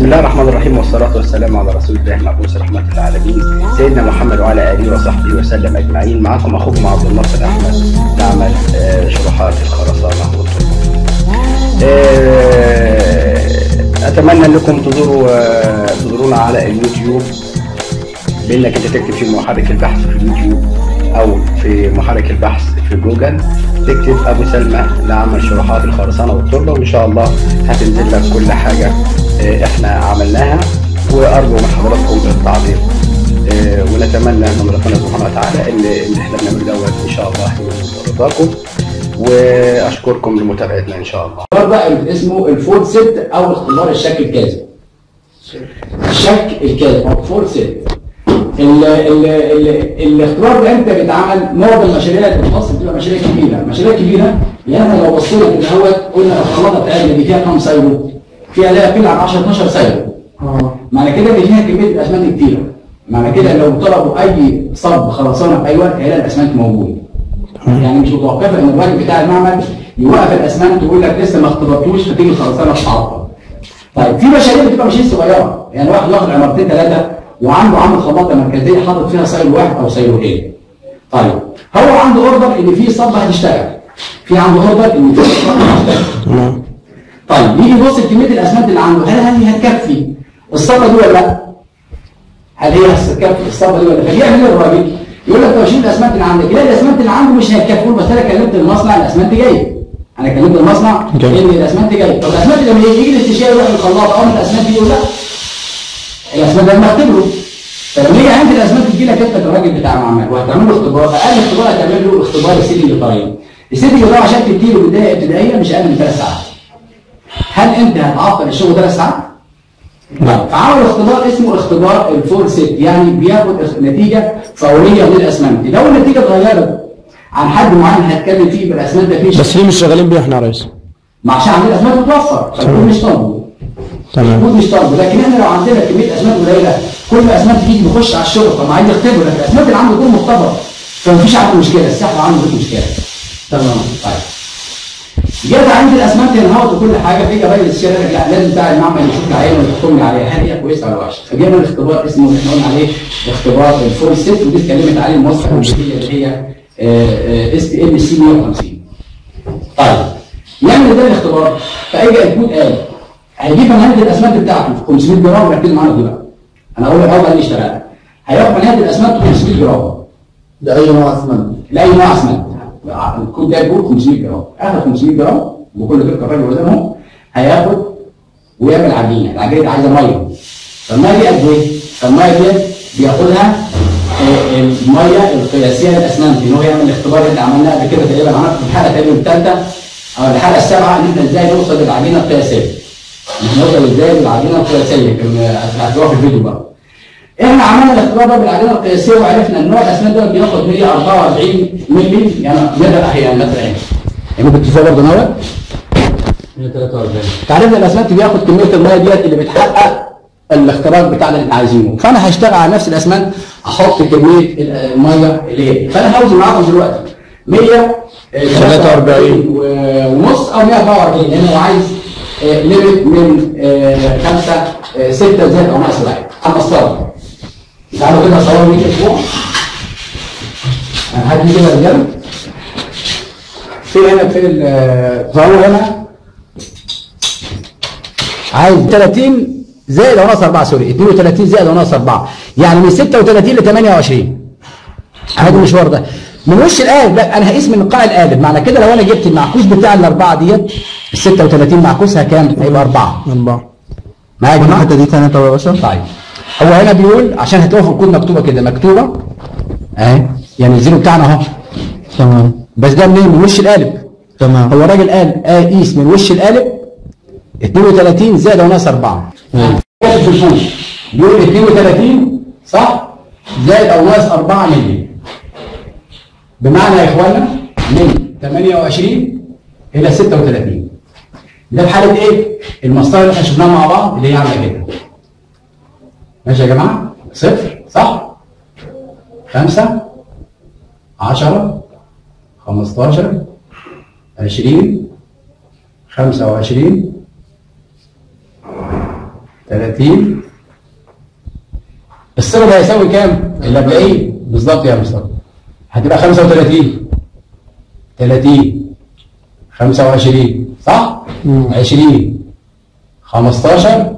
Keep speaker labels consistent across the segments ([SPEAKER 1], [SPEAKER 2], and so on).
[SPEAKER 1] الله الرحمن الرحيم والصلاة والسلام على رسول الله مبعوث رحمة للعالمين سيدنا محمد وعلى آله وصحبه وسلم أجمعين معكم أخوكم عبد الناصر أحمد نعمل آه، شروحات الخرسانة والطب. آه، أتمنى أنكم تزوروا آه، تزورونا على اليوتيوب بانك انت تكتب في محرك البحث في اليوتيوب او في محرك البحث في جوجل تكتب ابو سلمى لعمل شروحات الخرسانه والتربه وان شاء الله هتنزل لك كل حاجه آه، احنا عملناها وارجو من حضراتكم التعليق آه، ونتمنى من ربنا سبحانه وتعالى ان اللي احنا بنعمله دوت ان شاء الله يكون رضاكم واشكركم لمتابعتنا ان شاء الله
[SPEAKER 2] اختبار بقى اسمه الفول ست او اختبار الشك الكاذب الشك الكاذب او فول ست ال ال ال الاختبار ده امتى بيتعمل معظم المشاريع اللي بتخصص بتبقى مشاريع كبيره، مشاريع كبيره يعني احنا لو بصينا كده اهوت قلنا الخلاطه بتاعتنا دي فيها كام سايلو؟ فيها لا يقل عن 10 12 سايلو. معنى كده ان فيها كميه الاسمنت كتيره. معنى كده لو طلبوا اي صب خرسانه في اي وقت هيلاقي الاسمنت موجود. يعني مش متوقفه ان الراجل بتاع المعمل يوقف الاسمنت ويقول لك لسه ما اختبرتوش فتيجي الخرسانه تتعطل. طيب في مشاريع بتبقى ماشيين صغيره يعني واحد واخد عمارتين ثلاثه وعنده عامل خلاطه مركزيه حاطط فيها سايل واحد او سايلوهين. طيب هو عنده اوردر ان في صب هتشتغل. في عنده اوردر ان في صب هتشتغل. طيب يجي يبص لكميه الاسمنت اللي عنده هل هل هي هتكفي الصبه دي ولا لا؟ هل هي هتكفي الصبه دي ولا لا؟ فبيعمل ايه الراجل؟ يقول لك طب شيل الاسمنت اللي عندك، لا الاسمنت اللي عنده مش هيكفيه بس انا كلمت المصنع الاسمنت جاي. انا كلمت المصنع
[SPEAKER 3] جاي.
[SPEAKER 2] ان الاسمنت جاي، طب الاسمنت لما يجي يجي الاستشاري يروح الخلاط اول ما الاسمنت يجي يقول لا الاسمنت ده مختبره فلما يجي عند الاسمنت تجي لك انت كراجل بتاع معمل وهتعمل له اختبار اقل اختبار هتعمل له اختبار السيدي اللي السيدي اللي عشان تديله بدايه ابتدائيه مش اقل من ثلاث ساعات هل انت هتعطل الشغل ثلاث ساعات؟ لا فعملوا اختبار اسمه اختبار الفور ست يعني بياخد نتيجه فوريه من الاسمنت لو النتيجه اتغيرت عن حد معين هتكلم فيه يبقى الاسمنت ده فيه
[SPEAKER 3] بس ليه مش شغالين بيه احنا يا ريس؟
[SPEAKER 2] ما عشان عندنا الاسمنت متوفر فالكود مش طالبه
[SPEAKER 3] تمام
[SPEAKER 2] الكود مش طالبه لكن احنا لو عندنا كميه اسمنت قليله كل ما اسمنت تيجي بيخش على الشغل طب ما عايز يختبر لكن الاسمنت اللي عنده يكون مختبر فمفيش عنده مشكله السحب عنده مفيش مشكله تمام طيب جت عند الاسمنت ينهض وكل حاجه في راجل الشارع لا لازم بتاع المعمل يشوف لي عينه ويحكم لي عليها هل هي كويسه ولا وحشه فجينا الاختبار اسمه اللي احنا قلنا عليه اختبار الفول ست ودي اتكلمت عليه الموثق اللي هي اس تي ام سي 150 طيب يعمل ده الاختبار فاجى الكود قال هيجيب منهج الاسمنت بتاعته 500 جرام ركزوا معانا دي بقى انا اقول اول ما اشتغل هياخد منهج الاسمنت 500 جرام
[SPEAKER 4] ده اي نوع اسمنت
[SPEAKER 2] لاي نوع اسمنت الكود ده بيقول 500 جرام اخد 500 جرام بكل دقه الراجل قدامهم هياخد ويعمل عجينه العجينه دي عايزه ميه فالميه دي قد ايه؟ فالميه دي بياخدها آه، الميه القياسيه للاسمنت ان هو يعمل الاختبار اللي عملناه قبل كده تقريبا عملنا في الحلقه تقريبا الثالثه او الحلقه السابعه ان احنا ازاي نوصل للعجينه القياسيه احنا نوصل ازاي للعجينه القياسيه كان هتلاقوها في الفيديو بقى احنا عملنا الاختبار ده بالعجينه القياسيه وعرفنا ان نوع الاسمنت ده بياخد 144 مللي يعني متر احيانا متر عين يعني كنت فاهم برضه نوع
[SPEAKER 4] 143
[SPEAKER 2] تعرفنا الاسمنت بياخد كميه الميه ديت اللي بتحقق الاختبار بتاعنا اللي احنا عايزينه فانا هشتغل على نفس الاسمنت احط كميه الميه اللي هي فانا هوزن معاكم دلوقتي 143 ونص او 144 لان هو عايز ليميت من 5 6 زائد او ناقص واحد على المسطره تعالوا كده صوروا 100 اسبوع هدي كده يا رجاله في هنا في الصور هنا عايز 30 زائد او ناقص 4 سوري 32 زائد او ناقص 4 يعني من 36 ل 28 هذا المشوار ده من وش القالب لا انا هقيس من قاع القالب معنى كده لو انا جبت المعكوس بتاع الاربعه ديت ال 36 معكوسها كام؟ هيبقى اربعه
[SPEAKER 3] أربعة
[SPEAKER 2] معايا يا جماعه؟
[SPEAKER 4] الحته دي تاني طب يا باشا
[SPEAKER 2] طيب هو هنا بيقول عشان هتلاقوها في الكود مكتوبه كده مكتوبه اهي يعني الزيرو بتاعنا اهو
[SPEAKER 4] تمام
[SPEAKER 2] بس ده منين؟ من وش القالب
[SPEAKER 4] تمام
[SPEAKER 2] هو الراجل قال قيس من وش القالب 32 زائد او ناقص 4 كاتب في الفوز بيقول 32 صح زائد او ناقص 4 مللي بمعنى يا اخوانا من 28 الى 36 ده في حاله ايه؟ المسطره اللي احنا شفناها مع بعض اللي هي عامله كده ماشي يا جماعه؟ صفر صح؟ خمسة عشرة خمستاشر عشرين خمسة وعشرين 30 الصفر ده هيساوي كام؟ اللي هتلاقيه بالظبط يا مصطفى هتبقى 35 30 25 صح؟ 20 15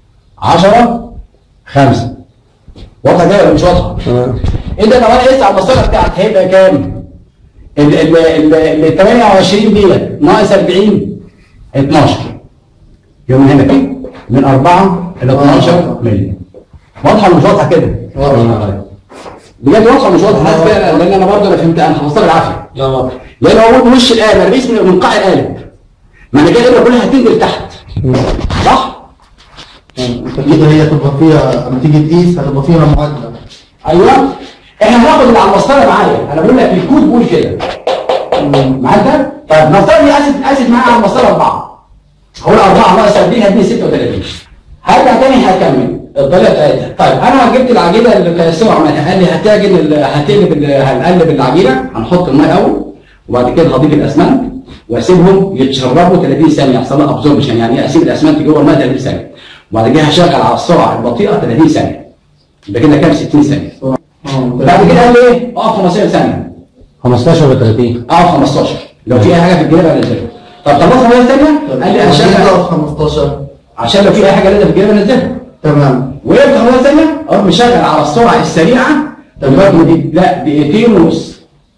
[SPEAKER 2] 10 5 واضحه كده ولا مش واضحه؟
[SPEAKER 3] تمام
[SPEAKER 2] انت لو انا قست على المسطره بتاعك هيبقى كام؟ ال ال ال ال 28 ديت ناقص 40 12 يوم هنا كده من 4 ل 12 مللي واضحه ولا مش واضحه كده؟ بجد واضحه ولا مش واضحه؟ حاسس كده لان انا برضه انا فهمت انا حفظتها بالعافيه
[SPEAKER 4] لا واضح
[SPEAKER 2] لان هو من وش القالب انا بقيس من من قاع القالب ما انا كده الابره كلها هتنزل تحت صح؟
[SPEAKER 4] كده هي تبقى فيها لما تيجي تقيس هتبقى فيها معادله
[SPEAKER 2] ايوه احنا هناخد اللي على المسطره معايا انا بقول لك الكود بيقول كده معاك ده؟ طيب المسطره دي قاست قاست معايا على المسطره اربعه هقول اربعه ناقص 40 هديني 36 هرجع تاني هكمل الطريقه بتاعتها طيب انا جبت العجينه اللي كان سوى عملها قال لي هتعجن ال- هتقلب ال- هنقلب العجينه هنحط الماء الاول وبعد كده هضيف الاسمنت واسيبهم يتشربوا 30 ثانيه يحصل لها ابزوربشن يعني ايه اسيب الاسمنت جوه الماء 30 ثانيه وبعد كده هشغل على السرعه البطيئه 30 ثانيه يبقى كده كام 60 ثانيه بعد كده قال لي ايه اقف 15 ثانيه
[SPEAKER 4] 15 و 30
[SPEAKER 2] اقف 15 لو في اي حاجه في الجناب انزلها طب خلصنا 15 ثانيه قال لي هشغل
[SPEAKER 4] 15
[SPEAKER 2] عشان لو في اي حاجه لازم في الجناب انزلها
[SPEAKER 4] تمام
[SPEAKER 2] وقفت 15 ثانيه اروح مشغل على السرعه السريعه تمام دي لا دقيقتين ونص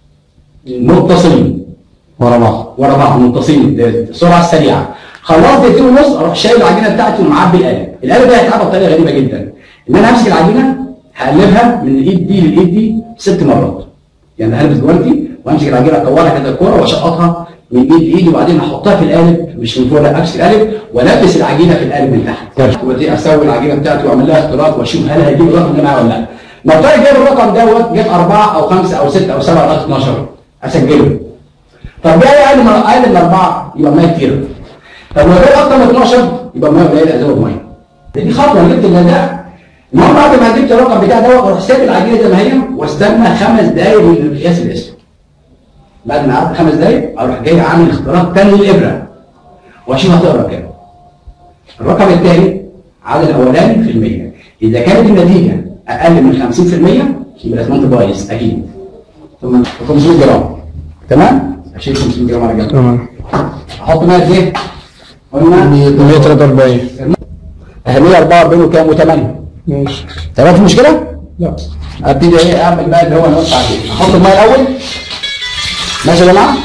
[SPEAKER 2] متصلين
[SPEAKER 4] ورا بعض
[SPEAKER 2] ورا بعض متصلين السرعه السريعه خلصت دقيقتين ونص اروح شايل العجينه بتاعتي ومعبي القالب القالب ده هيتعبى بطريقه غريبه جدا ان انا همسك العجينه هقلبها من الايد دي للايد دي ست مرات يعني هلبس جوانتي وامسك العجينه اكورها كده الكوره واشقطها من ايد لايد وبعدين احطها في القالب مش من فوق لا امسك القالب والبس العجينه في القالب من تحت وبعدين اسوي العجينه بتاعتي واعمل لها اختراق واشوف هل هيجيب الرقم اللي معايا ولا لا نفترض جاب الرقم دوت جاب اربعه او خمسه او سته او سبعه لغايه 12 اسجله طب ده اقل من اقل من اربعه يبقى ميه كتير طب لو جاب اكتر من 12 يبقى ميه قليله ازود ميه دي خطوه أنا جبت الاداء المهم بعد ما جبت الرقم بتاع دوت اروح سايب العجينه زي ما هي واستنى خمس دقائق للقياس الاسود بعد ما قعدت خمس دقائق اروح جاي عامل اختراق تاني للابره واشوف هتقرا كام الرقم الثاني عدد الاولاني في المية اذا كانت النتيجه اقل من 50% يبقى الاسمنت بايظ اكيد ثم 500 جرام تمام اشيل 500 جرام على جنب
[SPEAKER 3] تمام
[SPEAKER 2] احط ميه قد ايه؟ قلنا
[SPEAKER 3] 143
[SPEAKER 2] اهميه 44 وكام و8
[SPEAKER 3] ماشي
[SPEAKER 2] تمام في مشكله؟
[SPEAKER 3] لا
[SPEAKER 2] ابتدي ايه اعمل بقى اللي هو انا قلت عليه احط الميه الاول ماشي يا جماعه؟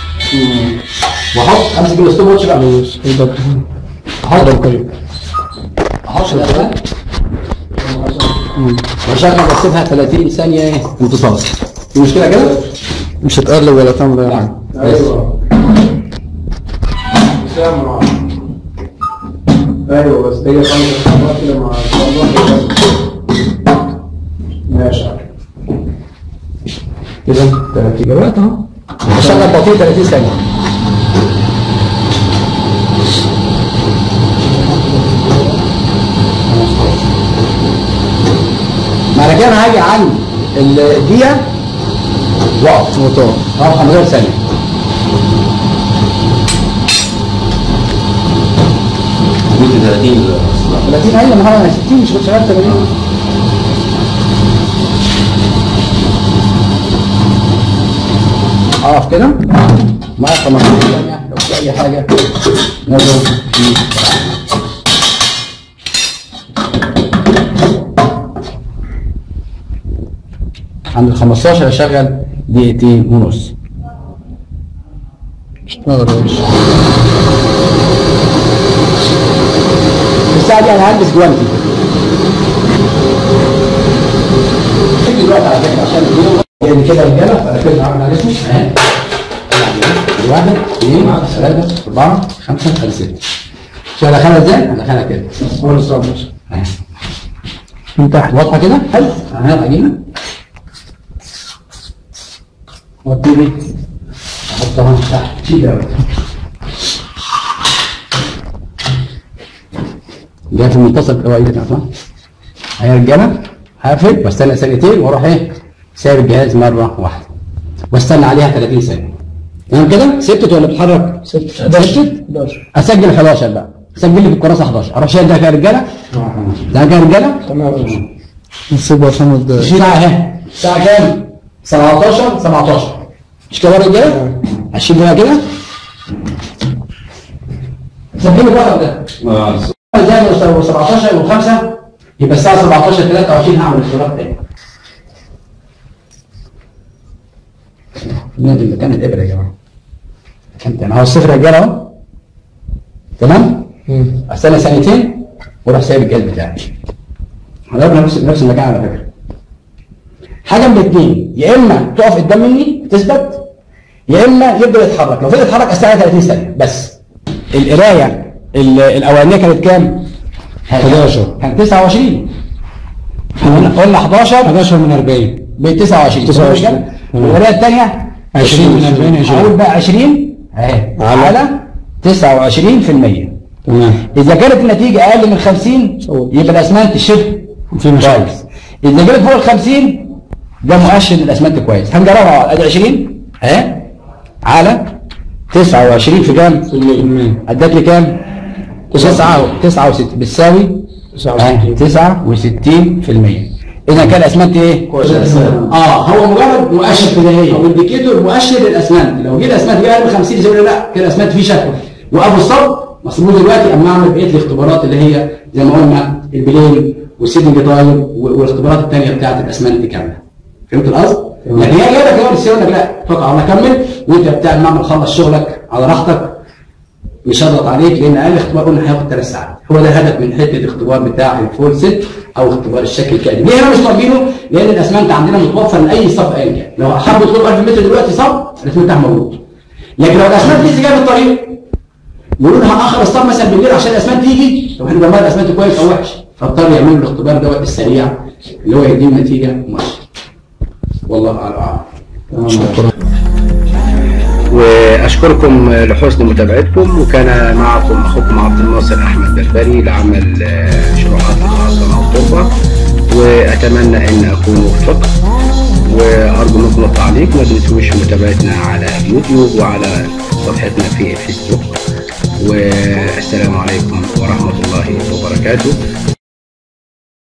[SPEAKER 2] واحط امسك الستوب واتش بقى
[SPEAKER 3] ماشي يبقى
[SPEAKER 2] احط
[SPEAKER 3] طيب
[SPEAKER 2] احط الأسفل. واشغل بسيبها 30 ثانيه ايه امتصاص في مشكله كده؟
[SPEAKER 3] مش هتقلب ولا تعمل اي حاجه
[SPEAKER 2] ايوه
[SPEAKER 3] ايوه بس هي خمس مرات كده مع ماشي كده 30 جرات اهو
[SPEAKER 2] اشغل بطيء 30 ثانيه معنى كده انا هاجي عند الدقيقه واقف
[SPEAKER 3] موتور
[SPEAKER 2] اقف 15 ثانيه
[SPEAKER 5] قلت 30
[SPEAKER 2] 30 ايوه ما هو انا 60 مش كنت شغال 80 اقف كده معايا 15 ثانيه لو في اي حاجه نزل في عند ال 15 اشغل دقيقتين ونص
[SPEAKER 3] اشتغل يا باشا
[SPEAKER 2] الساعه دي انا هلبس جوانتي شوف دلوقتي على فكره عشان اليوم يعني كده رجاله فانا كده عامل على اسمه اهي واحد اثنين ثلاثة أربعة خمسة ثلاثة ستة شو هدخلها ازاي؟ هدخلها كده
[SPEAKER 3] هو الصعب باشا
[SPEAKER 2] اهي
[SPEAKER 3] من تحت
[SPEAKER 2] واضحة كده؟ حلو اهي العجينة وابتدي احطها تحت كده أوي. جاي في المنتصف اللي هو ايدك عارفها اهي يا رجاله هقفل واستنى ثانيتين واروح ايه سايب الجهاز مره واحده واستنى عليها 30 ثانيه تمام كده؟ سبتت ولا بتحرك؟
[SPEAKER 3] ست
[SPEAKER 2] سبتت؟
[SPEAKER 3] 11
[SPEAKER 2] اسجل 11 بقى سجل لي في الكراسه 11 اروح شايل ده كده رجاله ده كده رجاله
[SPEAKER 3] تمام يا باشا نسيبها خمس دقايق
[SPEAKER 2] الساعه اهي الساعه كام 17 17 مش كده يا رجاله هشيل ده كده سجلوا بقى ده زي ما 17 و5 يبقى الساعه 17 23 هعمل اختبار تاني نادي مكان الابره يا جماعه كان تاني اهو الصفر يا رجاله اهو تمام استنى ثانيتين واروح سايب الجهاز بتاعي هنضرب نفس نفس المكان على فكره حاجه من الاثنين يا اما تقف قدام مني تثبت يا اما يبدا يتحرك لو فضل يتحرك استنى 30 ثانيه بس القرايه ال- الاولانيه كانت كام
[SPEAKER 3] 11.
[SPEAKER 2] كانت 29 قلنا قلنا 11
[SPEAKER 3] 11 من 40
[SPEAKER 2] ب 29
[SPEAKER 3] 29.
[SPEAKER 2] والقرايه الثانيه
[SPEAKER 3] 20 من 40 20.
[SPEAKER 2] هقول بقى 20 اهي
[SPEAKER 3] على-
[SPEAKER 2] على 29%
[SPEAKER 3] تمام
[SPEAKER 2] اذا كانت النتيجه اقل من 50 يبقى الاسمنت شبه
[SPEAKER 3] في مشاكل.
[SPEAKER 2] كويس اذا كانت فوق ال 50 ده مؤشر ان الاسمنت كويس هنجربها مع بعض. ادي 20 اهي على 29 في كام؟
[SPEAKER 3] في المية
[SPEAKER 2] ادت لي كام؟ 9 69 بتساوي
[SPEAKER 3] 69.
[SPEAKER 2] 69% اذا كان الاسمنت ايه؟ اه هو مجرد مؤشر بداهيه او انديكيتور مؤشر للاسمنت لو جه الاسمنت جه اقل من 50 زي ما قلنا لا كده الاسمنت فيه شكل وابو الصب مصروف دلوقتي اما اعمل بقيه الاختبارات اللي هي زي ما قلنا البلين والسيدنج تايم والاختبارات الثانيه بتاعت الاسمنت كامله فهمت القصد؟ لكن هي جايه لك هو السير لك لا توقع الله كمل وانت بتاع المعمل خلص شغلك على راحتك مش هضغط عليك لان اقل اختبار قلنا هياخد ثلاث ساعات هو ده الهدف من حته الاختبار بتاع الفول سيت او اختبار الشكل الكادي ليه احنا مش طالبينه؟ لان الاسمنت عندنا متوفر لاي صب ايا كان لو حب يطلب 1000 متر دلوقتي صب الاسمنت بتاعه موجود لكن لو الاسمنت لسه جاي من الطريق يقولوا لنا هنأخر الصب مثلا بالليل عشان الاسمنت يجي طب احنا بنعمل الاسمنت كويس او وحش فاضطر يعملوا الاختبار دوت السريع اللي هو يديهم نتيجه مؤشر والله اعلم
[SPEAKER 1] واشكركم لحسن متابعتكم وكان معكم اخوكم عبد الناصر احمد بربري لعمل آه، شروحات الخاصه والتربه واتمنى ان اكون وفقت وارجو منكم التعليق ما تنسوش متابعتنا على اليوتيوب وعلى صفحتنا في الفيسبوك والسلام عليكم ورحمه الله وبركاته